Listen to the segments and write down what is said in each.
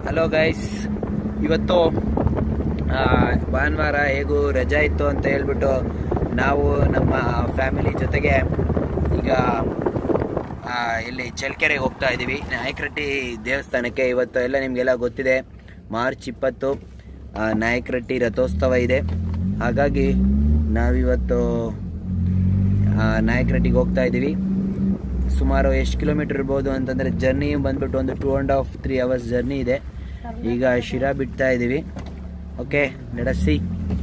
Hello guys ಇವತ್ತು ಆ, ಭಾನುವಾರ ಹೇಗೂ ರಜಾ ಇತ್ತು ಅಂತ ಹೇಳ್ಬಿಟ್ಟು ನಾವು ನಮ್ಮ ಫ್ಯಾಮಿಲಿ ಜೊತೆಗೆ ಈಗ ಆ, ಇಲ್ಲಿ ಚಳ್ಳಕೆರೆಗೆ ಹೋಗ್ತಾ ಇದ್ದೀವಿ ನಾಯಕರಟ್ಟಿ ದೇವಸ್ಥಾನಕ್ಕೆ ಇವತ್ತು ಎಲ್ಲ ನಿಮಗೆಲ್ಲ ಗೊತ್ತಿದೆ ಮಾರ್ಚ್ ಇಪ್ಪತ್ತು ಆ, ನಾಯಕರಟ್ಟಿ ರಥೋತ್ಸವ ಇದೆ ಹಾಗಾಗಿ ನಾವಿವತ್ತು ಆ, ನಾಯಕರಟ್ಟಿಗೆ ಹೋಗ್ತಾ ಇದ್ದೀವಿ ಸುಮಾರು ಎಷ್ಟು ಕಿಲೋಮೀಟರ್ ಇರ್ಬೋದು ಅಂತಂದರೆ ಜರ್ನಿ ಬಂದ್ಬಿಟ್ಟು ಒಂದು two and half three hours journey ಇದೆ ಈಗ ಶಿರಾ ಬಿಡ್ತಾ ಇದ್ದೀವಿ ಓಕೆ ಸಿ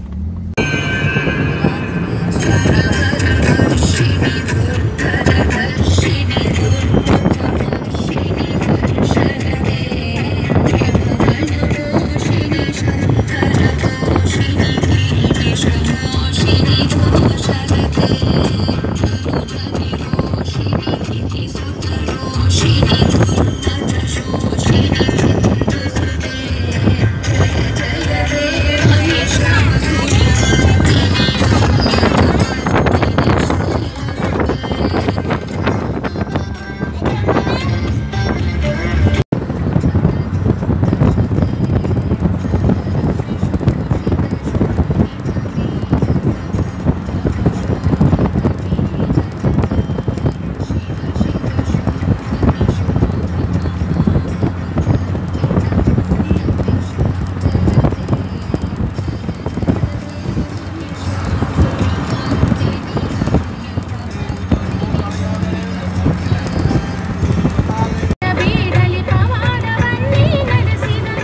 ಬೀಡಲಿ ಪವಾಡವನ್ನೇ ನಡೆಸಿದನು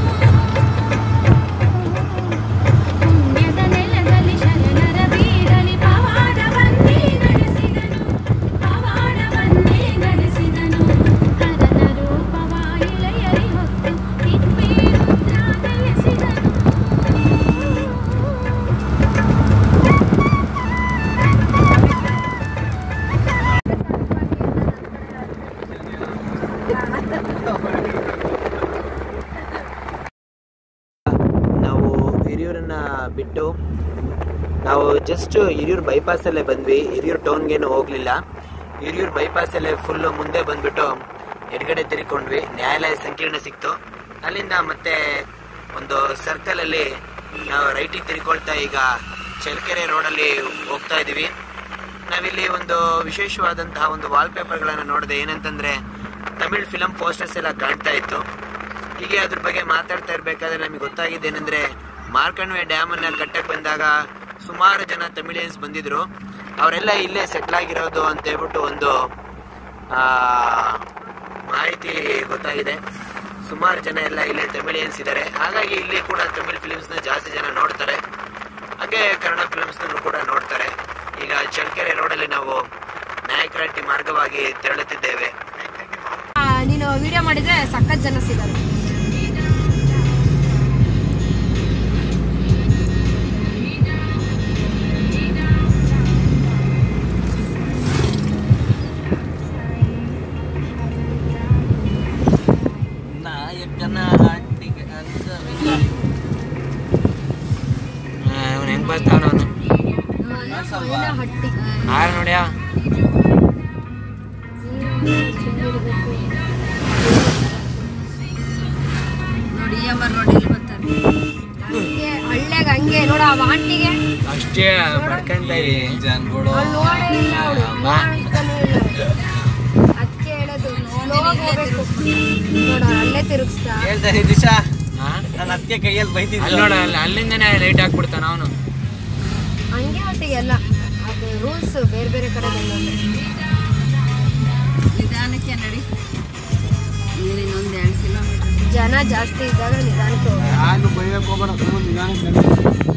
ಪುಣ್ಯದ ನೆಲದಲ್ಲಿ ಶರಣರ ಬೀಡಲಿ ಪವಾಡವನ್ನೇ ನಡೆಸಿದನು ಪವಾಡವನ್ನೇ ನಡೆಸಿದನು ಹರನ ರೂಪವ ಇಳೆಯಲಿ ಹೊತ್ತು ತಿಪ್ಪೆ ರುದ್ರ ಬೆಳೆಸಿದನು ನಾವು ಹಿರಿಯೂರನ್ನ ಬಿಟ್ಟು ನಾವು ಜಸ್ಟ್ ಹಿರಿಯೂರು ಬೈಪಾಸಲ್ಲೇ ಬಂದ್ವಿ ಹಿರಿಯೂರು ಟೌನ್ಗೇನು ಹೋಗ್ಲಿಲ್ಲ ಹಿರಿಯೂರು ಬೈಪಾಸಲ್ಲೇ ಫುಲ್ಲು ಮುಂದೆ ಬಂದ್ಬಿಟ್ಟು ಎಡಗಡೆ ತಿರ್ಕೊಂಡ್ವಿ ನ್ಯಾಯಾಲಯ ಸಂಕೀರ್ಣ ಸಿಕ್ತು ಅಲ್ಲಿಂದ ಮತ್ತೆ ಒಂದು ಸರ್ಕಲ್ ಅಲ್ಲಿ ನಾವು ರೈಟಿಗೆ ತಿರ್ಕೊಳ್ತಾ ಈಗ ಚಳ್ಳಕೆರೆ ರೋಡಲ್ಲಿ ಹೋಗ್ತಾ ಇದೀವಿ ನಾವಿಲ್ಲಿ ಒಂದು ವಿಶೇಷವಾದಂತಹ ಒಂದು ವಾಲ್ಪೇಪರ್ಗಳನ್ನು ನೋಡಿದೆ ಏನಂತಂದ್ರೆ ತಮಿಳ್ ಫಿಲಂ ಪೋಸ್ಟರ್ಸ್ ಎಲ್ಲ ಕಾಣ್ತಾ ಇತ್ತು ಹೀಗೆ ಅದ್ರ ಬಗ್ಗೆ ಮಾತಾಡ್ತಾ ಇರ್ಬೇಕಾದ್ರೆ ನಮಗೆ ಗೊತ್ತಾಗಿದ್ದೇನೆಂದ್ರೆ ಮಾರ್ಕಣ್ವೆ ಡ್ಯಾಮ್ ಅನ್ನ ಕಟ್ಟಕ್ ಬಂದಾಗ ಸುಮಾರು ಜನ ತಮಿಳಿಯನ್ಸ್ ಬಂದಿದ್ರು ಅವರೆಲ್ಲ ಇಲ್ಲೇ ಸೆಟ್ಲ್ ಆಗಿರೋದು ಅಂತ ಹೇಳ್ಬಿಟ್ಟು ಒಂದು ಆ, ಮಾಹಿತಿ ಗೊತ್ತಾಗಿದೆ ಸುಮಾರು ಜನ ಎಲ್ಲ ಇಲ್ಲೇ ತಮಿಳಿಯನ್ಸ್ ಇದ್ದಾರೆ ಹಾಗಾಗಿ ಇಲ್ಲಿ ಕೂಡ ತಮಿಳ್ ಫಿಲಿಮ್ಸ್ ನ ಜಾಸ್ತಿ ಜನ ನೋಡ್ತಾರೆ ಹಾಗೆ ಕನ್ನಡ ಫಿಲ್ಮ್ಸ್ ಕೂಡ ನೋಡ್ತಾರೆ ಈಗ ಚಳ್ಳಕೆರೆ ರೋಡಲ್ಲಿ ನಾವು ನಾಯಕರಟ್ಟಿ ಮಾರ್ಗವಾಗಿ ತೆರಳುತ್ತಿದ್ದೇವೆ ಆ, ನೀನು ವಿಡಿಯೋ ಮಾಡಿದ್ರೆ ಸಖತ್ ಜನ ಸಿಗಲ್ಲ ನಾಯಕನ ಹಟ್ಟಿಗೆ ಅಂತವಿಲ್ಲ ಇವನು ಹೆಂಗ್ ಬರ್ತಾವ ಅವನು ಹಟ್ಟಿ ಆರ ನೋಡ್ಯಾ ನೋಡಿ ಈ ಅಮ್ಮ ನೋಡಿ ಇಲ್ಲಿ ಬರ್ತಾರೆ ಹಂಗೆ ಹಳ್ಳ್ಯಾಗ ಹಂಗೆ ನೋಡ ಆ ವಾಂಟಿಗೆ ಅಷ್ಟೇ ಮಾಡ್ಕೊಂತ ಇವಿ ಜನಗಳು ಅಲ್ಲಿ ನೋಡೇ ಇಲ್ಲ ಅವ್ಳು. ಬಾ. ನೋಡ್ತಾನೆ ಇಲ್ಲ. ಅದ್ಕೆ ಹೇಳೋದು slow ಆಗ್ ಹೋಗ್ಬೇಕು ನೋಡ ಅಲ್ಲೇ ತಿರುಗಿಸ್ತಾ ಹೇಳ್ತಾರೆ ದಿಶಾ ನನ್ನ ಅದಕ್ಕೆ ಕೈಯಲ್ಲಿ ಬೈತಿದ್ದೆ ಅಲ್ಲಿ ನೋಡ ಅಲ್ಲಿ ಅಲ್ಲಿಂದನೇ ಲೈಟ್ ಹಾಕ್ಬಿಡ್ತಾನ ಅವನು ಹಂಗೆ ಹೊತ್ತಿಗೆ ಎಲ್ಲ ಅದು ರೂಲ್ಸ್ ಬೇರೆ ಬೇರೆ ಕಡೆ ಬಂದವೆ ನಿಧಾನಕ್ಕೆ ನಡಿ ನೀನು ಇನ್ನೊಂದು ಎರಡು ಕಿಲೋಮೀಟರ್ ಜನ ಜಾಸ್ತಿ ಇದ್ದಾಗ ನಿಧಾನಕ್ಕೆ ಹೋಗ್ಬೇಕು. ನಾನು ಬೈಯಕ್ಕೆ ಹೋಗೋಣ ಸುಮ್ಮನೆ ನಿಧಾನಕ್ಕೆ ನಡಿ.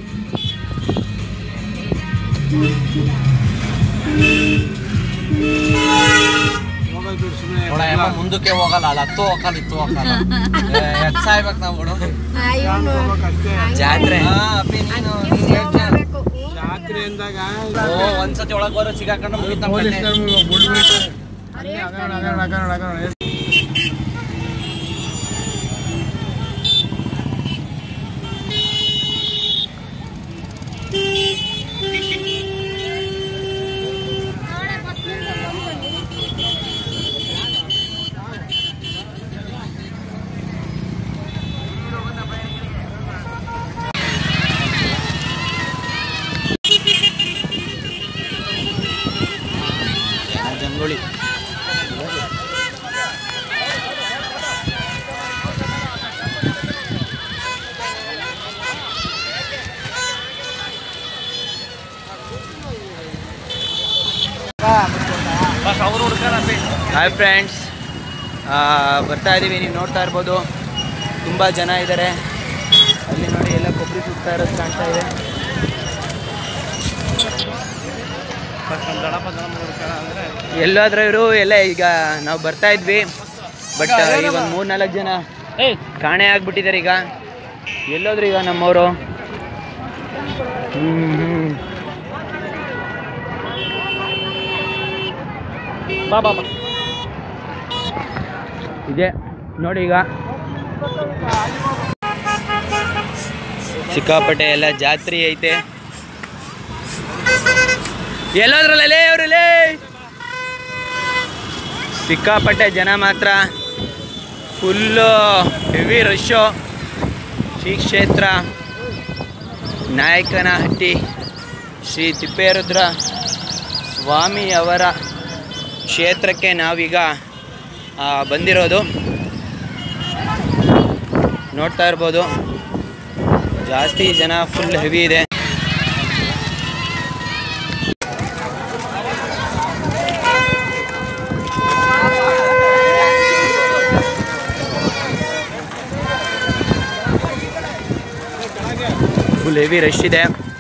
ಹೋಗೋದು ಬಿಡು ಸುಮ್ನೆ. ನೋಡ ಯಮ್ಮ ಮುಂದಕ್ಕೆ ಹೋಗಲ್ಲ ಅಲ್ಲ ಹತ್ತು ಹೋಗಲ್ಲ ಇತ್ತು ಹೋಗಲ್ಲ ಎತ್ ಸಾಯ್ಬೇಕು ನಾವು ಬಿಡು ಆ, ಇವ್ನು ಹೋಗ್ಬೇಕಷ್ಟೇ. ಹಂಗೆ ಜಾತ್ರೆ ಹಾ ಅಪ್ಪಿ ನೀನು ಅದ್ಕೆ ನೀನ್ slow ಹೇಳ್ತೀಯ. ಮಾಡ್ಬೇಕು. ಜಾತ್ರೆ ಅಂದಾಗ ಓ ಒಂದ್ಸತಿ ಒಳಗ್ ಬರೋ ಸಿಗಾಕೊಂಡು ಮುಗಿತ್ ನಮ್ಮ ಕತೆ. ಪೊಲೀಸ್ನವ್ರು ಬಿಡ್ಬೇಕು. ಅವ್ರು ಅಲ್ಲಿ ಅದ ಹೇಳ್ತಾರೆ ನೋಡು, ಅದ ನೋಡು, ಅದ ನೋಡು, ಅದ ನೋಡು. ಹಾಯ್ ಫ್ರೆಂಡ್ಸ್ ಬರ್ತಾ ಇದ್ದೀವಿ ನೀವು ನೋಡ್ತಾ ಇರ್ಬೋದು ತುಂಬ ಜನ ಇದ್ದಾರೆ ಅಲ್ಲಿ ನೋಡಿ ಎಲ್ಲ ಕೊಬ್ಬರಿ ಸುತ್ತಾ ಇರೋದು ಕಾಣ್ತಾ ಇದೆ ಎಲ್ಲಾದ್ರೂ ಇವರು ಎಲ್ಲ ಈಗ ನಾವು ಬರ್ತಾ ಇದ್ವಿ ಬಟ್ ಈಗ ಒಂದು ಮೂರು ನಾಲ್ಕು ಜನ ಕಾಣೆ ಆಗ್ಬಿಟ್ಟಿದ್ದಾರೆ ಈಗ ಎಲ್ಲೋದ್ರು ಈಗ ನಮ್ಮವರು ಹ್ಮ್ ಹ್ಮ್ ಬಾ ಬಾ ಬಾ ಇದೆ ನೋಡಿ ಈಗ ಸಿಕ್ಕಾಪಟ್ಟೆ ಎಲ್ಲ ಜಾತ್ರೆ ಐತೆ ಎಲ್ಲೋದ್ರಲ್ಲೇ ಅವ್ರಲ್ಲೇ ಸಿಕ್ಕಾಪಟ್ಟೆ ಜನ ಮಾತ್ರ ಫುಲ್ಲು ಹೆವಿ ರಶ್ಶು ಶ್ರೀ ಕ್ಷೇತ್ರ ನಾಯಕನಹಟ್ಟಿ ಶ್ರೀ ತಿಪ್ಪೇರುದ್ರ ಸ್ವಾಮಿಯವರ ಕ್ಷೇತ್ರಕ್ಕೆ ನಾವೀಗ ಆ, ಬಂದಿರೋದು ನೋಡ್ತಾ ಇರ್ಬೋದು ಜಾಸ್ತಿ ಜನ ಫುಲ್ ಹೆವಿ ಇದೆ ಫುಲ್ ಹೆವಿ ರಶ್ ಇದೆ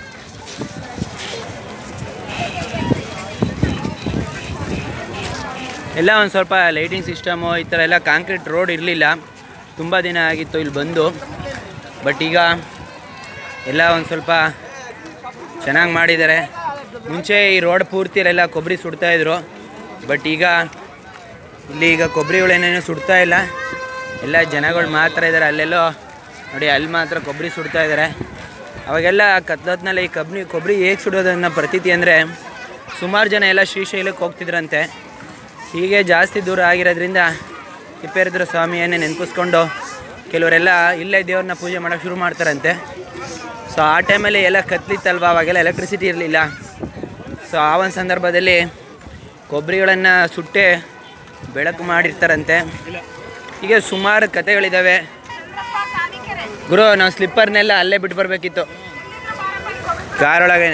ಎಲ್ಲ ಒಂದು ಸ್ವಲ್ಪ ಲೈಟಿಂಗ್ ಸಿಸ್ಟಮು ಈ ಥರ ಎಲ್ಲ ಕಾಂಕ್ರೀಟ್ ರೋಡ್ ಇರಲಿಲ್ಲ ತುಂಬ ದಿನ ಆಗಿತ್ತು ಇಲ್ಲಿ ಬಂದು ಬಟ್ ಈಗ ಎಲ್ಲ ಒಂದು ಸ್ವಲ್ಪ ಚೆನ್ನಾಗಿ ಮಾಡಿದ್ದಾರೆ ಮುಂಚೆ ಈ ರೋಡ್ ಪೂರ್ತಿ ಎಲ್ಲ ಕೊಬ್ಬರಿ ಸುಡ್ತಾಯಿದ್ರು ಬಟ್ ಈಗ ಇಲ್ಲಿ ಈಗ ಕೊಬ್ಬರಿಗಳೇನೇನು ಸುಡ್ತಾ ಇಲ್ಲ ಎಲ್ಲ ಜನಗಳು ಮಾತ್ರ ಇದ್ದಾರೆ ಅಲ್ಲೆಲ್ಲೋ ನೋಡಿ ಅಲ್ಲಿ ಮಾತ್ರ ಕೊಬ್ಬರಿ ಸುಡ್ತಾ ಇದ್ದಾರೆ ಅವಾಗೆಲ್ಲ ಕತ್ಲೊತ್ನಲ್ಲಿ ಈ ಕಬ್ನಿ ಕೊಬ್ಬರಿ ಹೇಗೆ ಸುಡೋದನ್ನ ಪ್ರತೀತಿ ಅಂದರೆ ಸುಮಾರು ಜನ ಎಲ್ಲ ಶ್ರೀಶೈಲಕ್ಕೆ ಹೋಗ್ತಿದ್ರಂತೆ ಹೀಗೆ ಜಾಸ್ತಿ ದೂರ ಆಗಿರೋದ್ರಿಂದ ತಿಪ್ಪೇರುದ್ರ ಸ್ವಾಮಿಯನ್ನೇ ನೆನಪಿಸ್ಕೊಂಡು ಕೆಲವರೆಲ್ಲ ಇಲ್ಲೇ ದೇವ್ರನ್ನ ಪೂಜೆ ಮಾಡೋಕ್ಕೆ ಶುರು ಮಾಡ್ತಾರಂತೆ ಸೊ ಆ ಟೈಮಲ್ಲಿ ಎಲ್ಲ ಕತ್ಲಿತ್ತಲ್ವ ಅವಾಗೆಲ್ಲ ಎಲೆಕ್ಟ್ರಿಸಿಟಿ ಇರಲಿಲ್ಲ ಸೊ ಆ ಒಂದು ಸಂದರ್ಭದಲ್ಲಿ ಕೊಬ್ಬರಿಗಳನ್ನು ಸುಟ್ಟೆ ಬೆಳಕು ಮಾಡಿರ್ತಾರಂತೆ ಹೀಗೆ ಸುಮಾರು ಕಥೆಗಳಿದ್ದಾವೆ ಗುರು ನಾವು ಸ್ಲಿಪ್ಪರ್ನೆಲ್ಲ ಅಲ್ಲೇ ಬಿಟ್ಟು ಬರಬೇಕಿತ್ತು ಕಾರೊಳಗೆ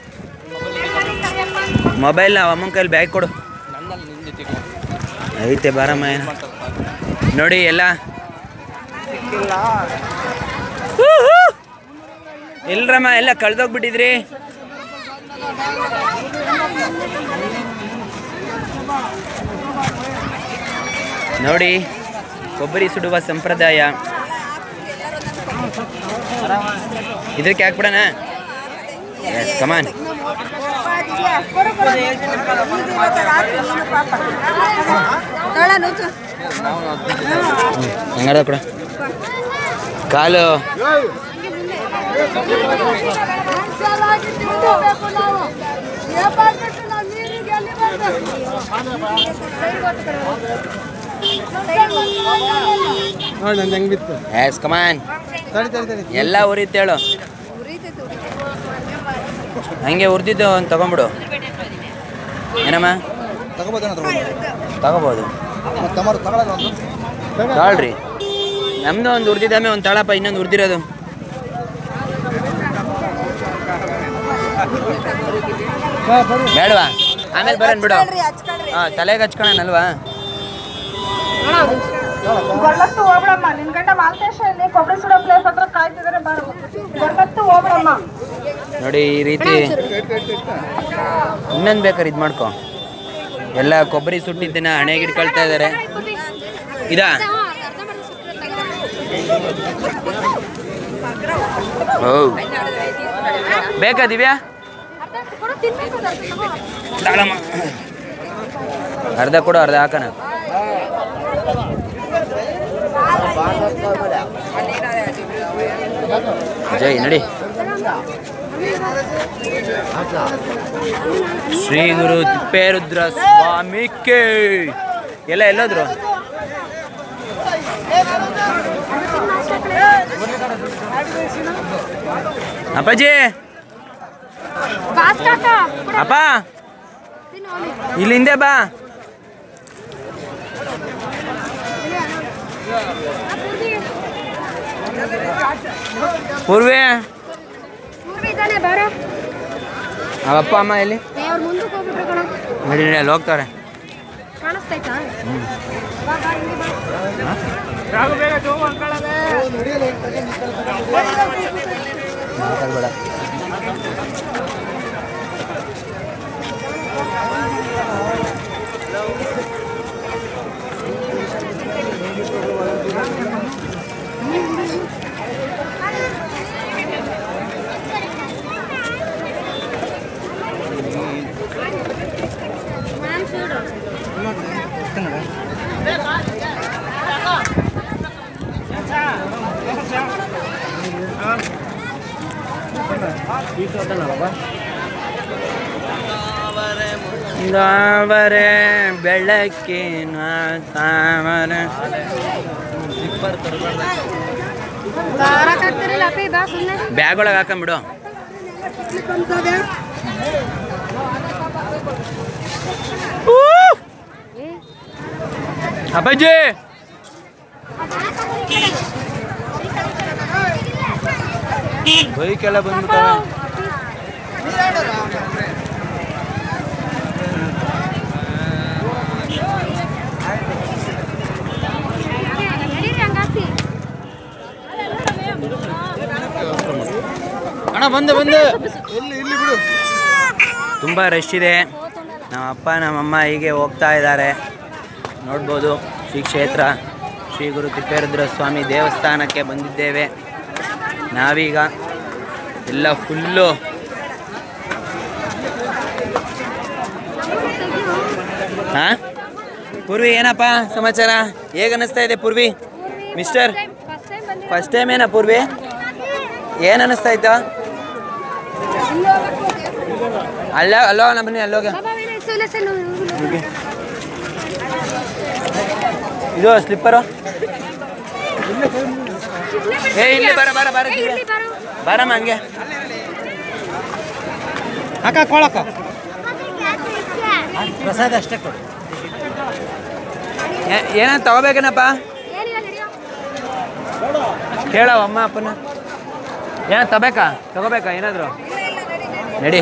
ಮೊಬೈಲ್ ನಾವು ಅಮ್ಮನ ಕೈಲಿ ಬ್ಯಾಗ್ ಕೊಡು ಐತೆ ಬಾರಮ್ಮ ಏನು ನೋಡಿ ಎಲ್ಲ ಇಲ್ರಮ್ಮ ಎಲ್ಲ ಕಳ್ದೋಗ್ಬಿಟ್ಟಿದ್ರಿ ನೋಡಿ ಕೊಬ್ಬರಿ ಸುಡುವ ಸಂಪ್ರದಾಯ ಇದಕ್ಕೆ ಹಾಕ್ಬಿಡಣ ಎಸ್ ಕಮಾನ್ ಹಂಗಾರ ಕೂಡ ಕಾಲು ನೋಡಿ ನಂದು ಹೆಂಗೆ ಬಿತ್ತು ಎಸ್ ಕಮಾನ್ ತಡಿ ತಡಿ ತಡಿ ಎಲ್ಲ ಉರಿತೇಳು ಹಂಗೆ ಉರ್ದಿದ್ದು ಒಂದು ತಗೊಂಬಿಡು ಏನಮ್ಮ ತಗೋಬೋದೇನ ತಗೋಬೋದು ತಮ್ಮರು ತಗೊಳ್ಳೋದು ಒಂದು ತಾಳ್ರಿ ನಮ್ದು ಒಂದು ಉರ್ದಿದ್ದಾಮೆ ಒಂದು ತಾಳಪ್ಪ ಇನ್ನೊಂದು ಉರ್ದಿರೋದು ಬೇಡವಾ ಆಮೇಲೆ ಬರೋಣ ಬಿಡು ಹಾಂ ತಲೆಗೆ ಹಚ್ಕೊಳನಲ್ವಾ ಗೊಲ್ಲತ್ತು ಹೋಗ್ಬಿಡಮ್ಮ ನಿನ್ ಗಂಡ ಮಾಲ್ತೇಶ ಇಲ್ಲಿ ಕೊಬ್ಬರಿ ಸುಡೋ ಪ್ಲೇಸ್ ಹತ್ರ ಕಾಯ್ತಿದಾರೆ ಬಾರು ಗೊಲ್ಲತ್ತು ಹೋಗ್ಬಿಡಮ್ಮ ನೋಡಿ ಈ ರೀತಿ ಇನ್ನೊಂದು ಬೇಕಾದ್ರೆ ಇದು ಮಾಡ್ಕೊ ಎಲ್ಲ ಕೊಬ್ಬರಿ ಸುಟ್ಟಿದ್ದನ್ನ ಹಣೆಗೆ ಇಟ್ಕೊಳ್ತಾ ಇದ್ದಾರೆ ಇದಾ ಓ ಬೇಕಾ ದಿವ್ಯಾ ತಾಳಮ್ಮ. ಅರ್ಧ ಕೊಡು ಅರ್ಧ ಹಾಕೋಣ ಜೈ ನಡಿ ಶ್ರೀ ಗುರು ತಿಪ್ಪೇರುದ್ರ ಸ್ವಾಮಿಕೆ ಎಲ್ಲ ಎಲ್ಲೋದ್ರು ಅಪ್ಪಾಜಿ ಅಪ್ಪ ಇಲ್ಲಿ ಹಿಂದೆ ಬಾ ಪೂರ್ವೆ ಅವ ಅಪ್ಪ ಅಮ್ಮ ಎಲ್ಲಿ ಅವ್ರ ಮುಂದಕ್ಕೆ ಹೋಗ್ಬಿಟ್ರು ಕಣ ನಡಿ ನಡಿ ಅಲ್ಲಿ ಹೋಗ್ತಾರೆ ಕಾಣಿಸ್ತಾಯ್ತಾ ಬಾ ಬಾ ಹಿಂಗೆ ಬಾ ಮಾತಾಡ್ಬೇಡ మ్యామ్ చూడు ದಾವರೆ ಬೆಳಕಿನ ತಾವರೆ ಬಾರಕ್ಕಾಗ್ತಿರಲ್ಲ ಅಪ್ಪಿ ಬಾ ಸುಮ್ಮನೆ ಬ್ಯಾಗ್ ಒಳಗೆ ಹಾಕೊಂಬಿಡು ಅಪ್ಪಾಜಿ ಬೈಕೆಲ್ಲ ಬಂದ್ಬಿಟ್ಟವೆ ನಡೀರಿ ಹಂಗಾಸಿ ಅಣ್ಣ ಬಂದೆ ಬಂದೆ ಎಲ್ಲಿ ಇಲ್ಲಿ ಬಿಡು ತುಂಬ ರಶ್ ಇದೆ ನಮ್ಮ ಅಪ್ಪ ನಮ್ಮಮ್ಮ ಹೀಗೆ ಹೋಗ್ತಾ ಇದ್ದಾರೆ ನೋಡ್ಬೋದು ಶ್ರೀ ಕ್ಷೇತ್ರ ಶ್ರೀ ಗುರು ತಿಪ್ಪೇರುದ್ರ ಸ್ವಾಮಿ ದೇವಸ್ಥಾನಕ್ಕೆ ಬಂದಿದ್ದೇವೆ ನಾವೀಗ ಎಲ್ಲ ಫುಲ್ಲು ಹಾಂ ಪೂರ್ವಿ ಏನಪ್ಪ ಸಮಾಚಾರ ಹೇಗೆ ಅನ್ನಿಸ್ತಾ ಇದೆ ಪೂರ್ವಿ ಮಿಸ್ಟರ್ ಫಸ್ಟ್ ಟೈಮ್ ಬಂದಿರೋ ಫಸ್ಟ್ ಟೈಮ್ ಏನಾ ಪೂರ್ವಿ ಏನು ಅನ್ನಿಸ್ತಾ ಇತ್ತು ಅಲ್ಲ ಅಲ್ಲೋ ನಾ ಬನ್ನಿ ಅಲ್ಲೋಗ ಬಾಬಾ ವೇಳೆ ಸೋಲ ಸಲ ಇದು ಸ್ಲಿಪ್ಪರು ಏ ಇಲ್ಲಿ ಬರ ಬರ ಬರ ಇಲ್ಲಿ ಬಾರು ಬರಮ್ಮ ಹಂಗೆ ಅಕ್ಕ ಕೊಳಕ್ಕ ಪ್ರಸಾದ ಅಷ್ಟೇ ಕೊಡು ಏನಂತ ತಗೋಬೇಕೇನಪ್ಪ ಏನಿಲ್ಲ ನಡಿಯೋ ಕೇಳವ ಅಮ್ಮ ಅಪ್ಪನ ಏನ ತಗೋಬೇಕಾ ತಗೋಬೇಕಾ ಏನಾದ್ರು ನಡಿ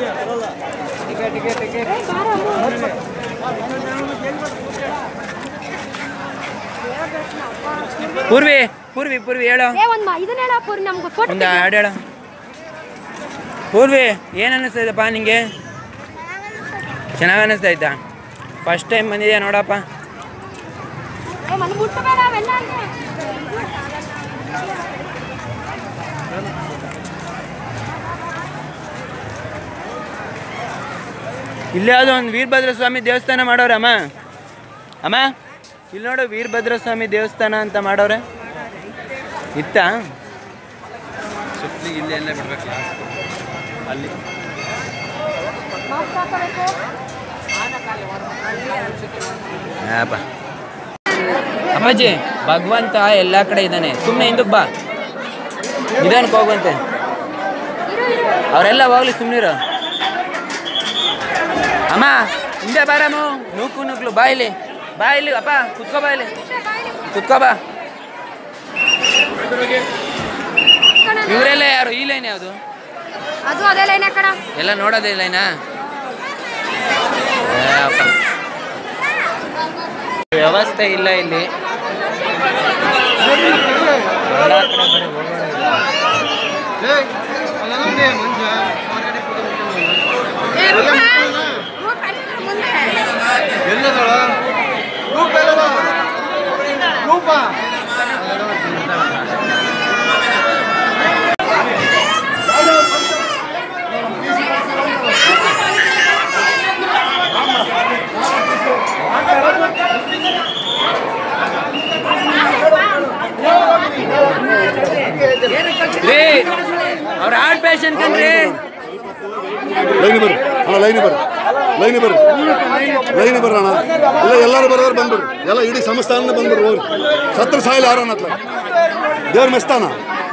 ಪೂರ್ವಿ ಪೂರ್ವಿ ಪೂರ್ವಿ ಹೇಳು ಏ ಒಂದ್ ಮಾ- ಇದನ್ನ ಹೇಳ ಪೂರಿ ನಮ್ಗೆ ಫೋಟೋ ಒಂದು ಹಾಡು ಹೇಳು ಪೂರ್ವಿ ಏನು ಅನ್ನಿಸ್ತಾ ಇದೆಪ್ಪ ನಿಂಗೆ ಚೆನ್ನಾಗಿ ಅನ್ನಿಸ್ತಾ ಇದ್ದ ಫಸ್ಟ್ ಟೈಮ್ ಬಂದಿದ್ಯಾ ನೋಡಪ್ಪ ಏ ಮನೆ ಬಿಟ್ಟು ಬೇಡ ಅವೆಲ್ಲ ಅಲ್ಲೇ. ಇಲ್ಲಿ ಯಾವುದೋ ಒಂದು ವೀರಭದ್ರ ಸ್ವಾಮಿ ದೇವಸ್ಥಾನ ಮಾಡೋರೆ ಅಮ್ಮ ಅಮ್ಮ ಇಲ್ಲಿ ನೋಡು ವೀರಭದ್ರ ಸ್ವಾಮಿ ದೇವಸ್ಥಾನ ಅಂತ ಮಾಡೋರೆ ಇತ್ತ ಸುತ್ತಲಿಗೆ ಇಲ್ಲಿ ಎಲ್ಲ ಬಿಡ್ಬೇಕು ಲಾಸ್ಟ್ ಅಲ್ಲಿ ಮಾಸ್ಕ್ ಹಾಕೋಬೇಕು ಅಪ್ಪ ಅಪ್ಪಾಜಿ ಭಗವಂತ ಎಲ್ಲ ಕಡೆ ಇದ್ದಾನೆ ಸುಮ್ಮನೆ ಹಿಂದಕ್ಕೆ ಬಾ ನಿಧಾನಕ್ಕೆ ಹೋಗುವಂತೆ ಅವರೆಲ್ಲ ಹೋಗ್ಲಿ ಸುಮ್ಮನಿರು ಅಮ್ಮ ಹಿಂದೆ ಬಾರಮ್ಮ ನೂಕು ನೂಕ್ಲು ಬಾ ಇಲ್ಲಿ ಬಾ ಇಲ್ಲಿ ಅಪ್ಪ ಕುತ್ಕೋ ಬಾ ಇಲ್ಲಿ ಕುತ್ಕೋ ಬಾ ಇವರೆಲ್ಲ ಯಾರು ಈ ಲೈನ್ ಯಾವುದು ಅದು ಅದೇ ಲೈನ್ ಕಡ ಎಲ್ಲ ನೋಡೋದೇ ಲೈನಾ ಏ ಅಪ್ಪ. ವ್ಯವಸ್ಥೆ ಇಲ್ಲ ಇಲ್ಲಿ ಎಲ್ಲ ಕಡೆ ಬರೀ ಓಡಾಡೋದು. ಮಂಜ ಎಲ್ಲದಳ ರೂಪ ಎಲ್ಲದ ರೂಪ ರೀ ಅವ್ರ ಹಾರ್ಟ್ ಪೇಷಂಟ್ ಕಣ್ರಿ ಲೈನ್ ಬರ್ರಿ ಅಣ್ಣ ಲೈನ್ ಬರ್ರಿ ಲೈನ್ ಬರ್ರಿ ಲೈನ್ ಬರ್ರಿ ಅಣ್ಣ ಇಲ್ಲ ಎಲ್ಲರೂ ಬರೋರು ಬಂದ್ಬಿಡ್ರಿ ಎಲ್ಲ ಇಡೀ ಸಂಸ್ಥಾನ ಬಂದ್ಬಿಡ್ರಿ ಹೋಗ್ರಿ ಸತ್ರ ಸಾಯಿಲ್ಲ ಯಾರು ಅನ್ನತ್ಲ ದೇವ್ರ ಮೆಸ್ತಾನ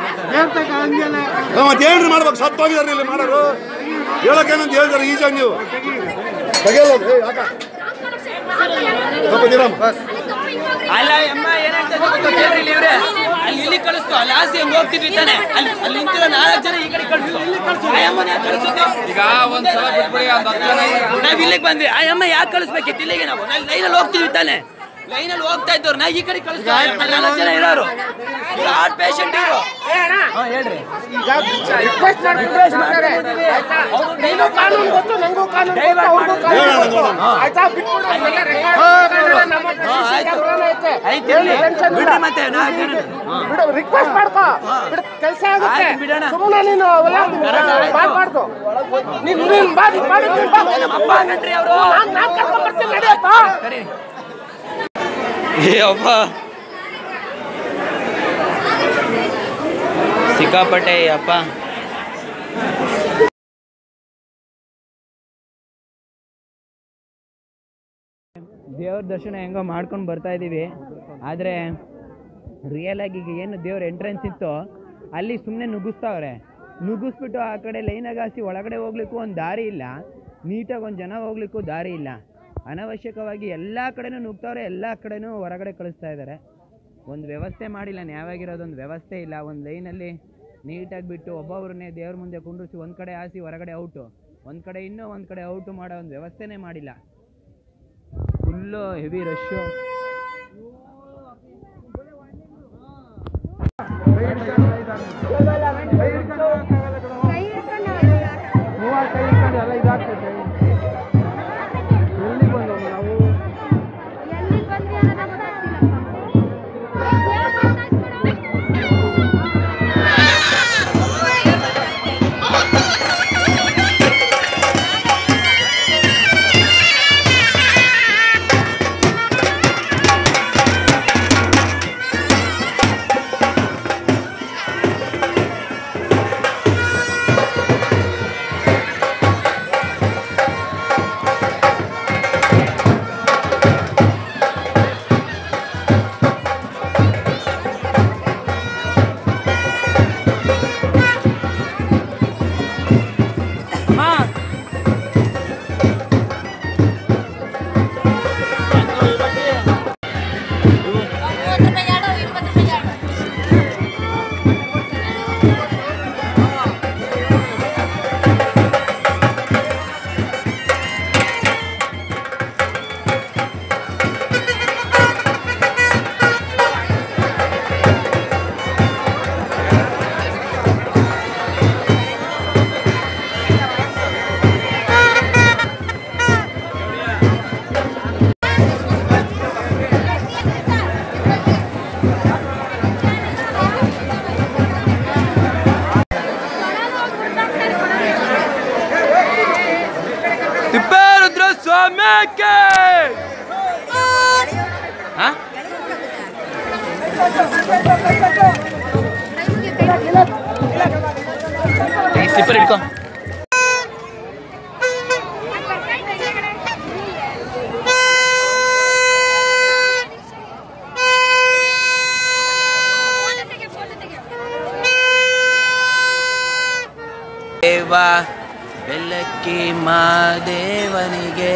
ಹಾ, ಮತ್ತೆ ಏನ್ರಿ ಮಾಡ್ಬೇಕು ಸತ್ತು ಹೋಗಿದಾರೆ ಇಲ್ಲಿ ಮಾಡೋರು ಹೇಳಕ್ ಏನಂತ ಹೇಳ್ತಾರೆ ಈಜಾಗ ನೀವು ತೆಗೆಯಲ್ಲ ಅದು. ಏ, ಯಾಕ? ಸ್ವಲ್ಪ ದಿರಮ್ಮ. ಅಲ್ಲ ಅಮ್ಮ ಏನಾಗ್ತದೆ ಗೊತ್ತಿಲ್ಲ ಇಲ್ಲಿ ಇವ್ರೆ ಅಲ್ಲಿ ಇಲ್ಲಿ ಕಳಿಸ್ತು ಅಲ್ಲಿ ಆಸಿ ಹೆಂಗ್ ಹೋಗ್ತಿದ್ವಿ ತಾನೆ ಅಲ್ಲಿ ಅಲ್ಲಿ ನಿಂತಿರೋ ನಾಲ್ಕು ಜನ ಈ ಕಡೆ ಕಳಿಸ್ತು ಆಯಮ್ಮನ ಯಾಕೆ ಕಳಿಸಿದ್ದು ಈಗ ಒಂದ್ಸಲ ಬಿಟ್ಬಿಡಿ ಒಂದ್ ಹತ್ತು ಜನ ಇದ್ರೆ ನಾವ್ ಇಲ್ಲಿಗೆ ಬಂದ್ವಿ ಆ ಅಮ್ಮ ಯಾಕೆ ಕಳಿಸ್ಬೇಕಿತ್ತು ಇಲ್ಲಿಗೆ ನಾವು ನಾವು ಲೈನಲ್ಲಿ ಹೋಗ್ತೀವಿ ತಾನೆ ಲೈನಲ್ಲಿ ಹೋಗ್ತಾ ಇದ್ದವ್ರು ನಾ ಈ ಕಡೆ ಕಳಿಸ್ತೀವಿ ನಾಲ್ಕು ಜನ ಇರೋರು ಹಾರ್ಟ್ ಪೇಷಂಟ್ ಇರೋ ಹೇಳ್ರಿ ಆಯ್ತು ಇರ್ಲಿ. ಬಿಡ್ರಿ ಮತ್ತೆ ನಾಲ್ಕು ಜನ ರಿಕ್ವೆಸ್ಟ್ ಮಾಡ್ಕೋ ಕೆಲಸ ಆಗುತ್ತೆ ಆಯ್ತು ಬಿಡೋಣ. ಸುಮ್ಮನೆ ನೀನು ಅವೆಲ್ಲ ಮಾಡ್ಬಾರ್ದು ನೀನು ನೀನು ಬಾ ನೀನು ಮಾಡಿ ನೀನು ಬಾ ನಮ್ಮ ಅಪ್ಪ ಆಗನ್ರಿ ಅವರು ನಾನ್ ನಾನ್ ಕರ್ಕೊಂಡ್ ಬರ್ತೀನಿ ನಡೆಯಪ್ಪ ಸರಿ ಏ ಅಪ್ಪ ಸಿಕ್ಕಾಪಟ್ಟೆ ಅಪ್ಪ ದೇವ್ರ ದರ್ಶನ ಹೆಂಗೋ ಮಾಡ್ಕೊಂಡು ಬರ್ತಾ ಇದ್ದೀವಿ ಆದರೆ ರಿಯಲ್ ಆಗಿ ಈಗ ಏನು ದೇವ್ರ ಎಂಟ್ರೆನ್ಸ್ ಇತ್ತು ಅಲ್ಲಿ ಸುಮ್ಮನೆ ನುಗ್ಗಿಸ್ತಾವ್ರೆ ನುಗ್ಗಿಸ್ಬಿಟ್ಟು ಆ ಕಡೆ ಲೈನಾಗ ಹಾಸಿ ಒಳಗಡೆ ಹೋಗ್ಲಿಕ್ಕೂ ಒಂದು ದಾರಿ ಇಲ್ಲ ನೀಟಾಗಿ ಒಂದು ಜನ ಹೋಗ್ಲಿಕ್ಕೂ ದಾರಿ ಇಲ್ಲ ಅನವಶ್ಯಕವಾಗಿ ಎಲ್ಲ ಕಡೆನೂ ನುಗ್ತಾವ್ರೆ ಎಲ್ಲ ಕಡೆನೂ ಹೊರಗಡೆ ಕಳಿಸ್ತಾ ಇದ್ದಾರೆ ಒಂದು ವ್ಯವಸ್ಥೆ ಮಾಡಿಲ್ಲ ನ್ಯಾಯವಾಗಿರೋದೊಂದು ವ್ಯವಸ್ಥೆ ಇಲ್ಲ ಒಂದು ಲೈನಲ್ಲಿ ನೀಟಾಗಿ ಬಿಟ್ಟು ಒಬ್ಬೊಬ್ರನ್ನೇ ದೇವ್ರ ಮುಂದೆ ಕುಂಡ್ರಿಸಿ ಒಂದು ಕಡೆ ಹಾಸಿ ಹೊರಗಡೆ ಔಟು ಒಂದು ಕಡೆ ಇನ್ನೂ ಒಂದು ಕಡೆ ಔಟು ಮಾಡೋ ಒಂದು ವ್ಯವಸ್ಥೆನೇ ಮಾಡಿಲ್ಲ ಫುಲ್ಲು ಹೆವಿ ರಶ್ಶು ಕೈ ಹಿಡ್ಕೊಂಡು ಎಲ್ಲಿ ಬಂದ್ರಿ ಅನ್ನೋದು ತಿಪ್ಪೇರುದ್ರ ಸ್ವಾಮಿಗೆ ಹಾ ಸ್ಲಿಪ್ಪರ್ ಹಿಡ್ಕೊ ದೇವ ಬೆಲ್ಲಕ್ಕಿ ಮಾದೇವನಿಗೆ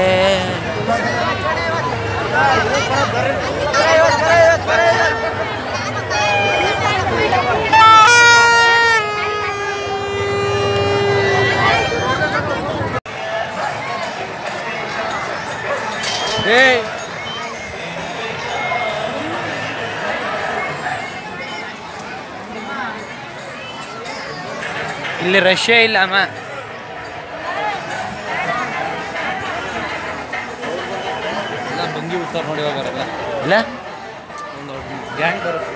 ಏಯ್ ಇಲ್ಲಿ ರಶ್ಯೇ ಇಲ್ಲ ಅಮ್ಮ ಎಲ್ಲ ಬಂಗಿ ಬಿಡ್ತಾರೆ ನೋಡಿ ಹೋಗಾರಲ್ಲ ಇಲ್ಲ ಒಂದು ಗ್ಯಾಂಗ್ ಬರುತ್ತೆ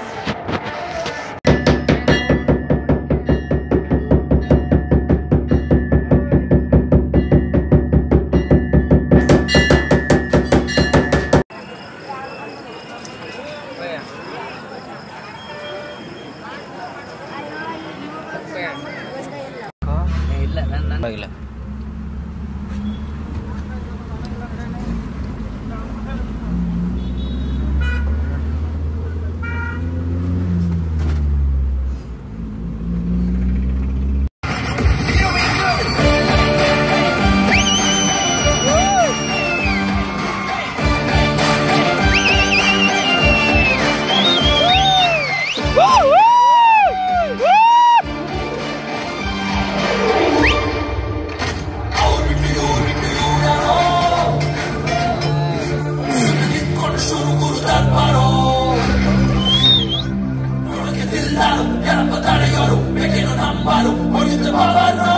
ಇಲ್ಲ ನನ್ನ ಇಲ್ಲ ನಂಬರು ಮುರಿದು ಬವರು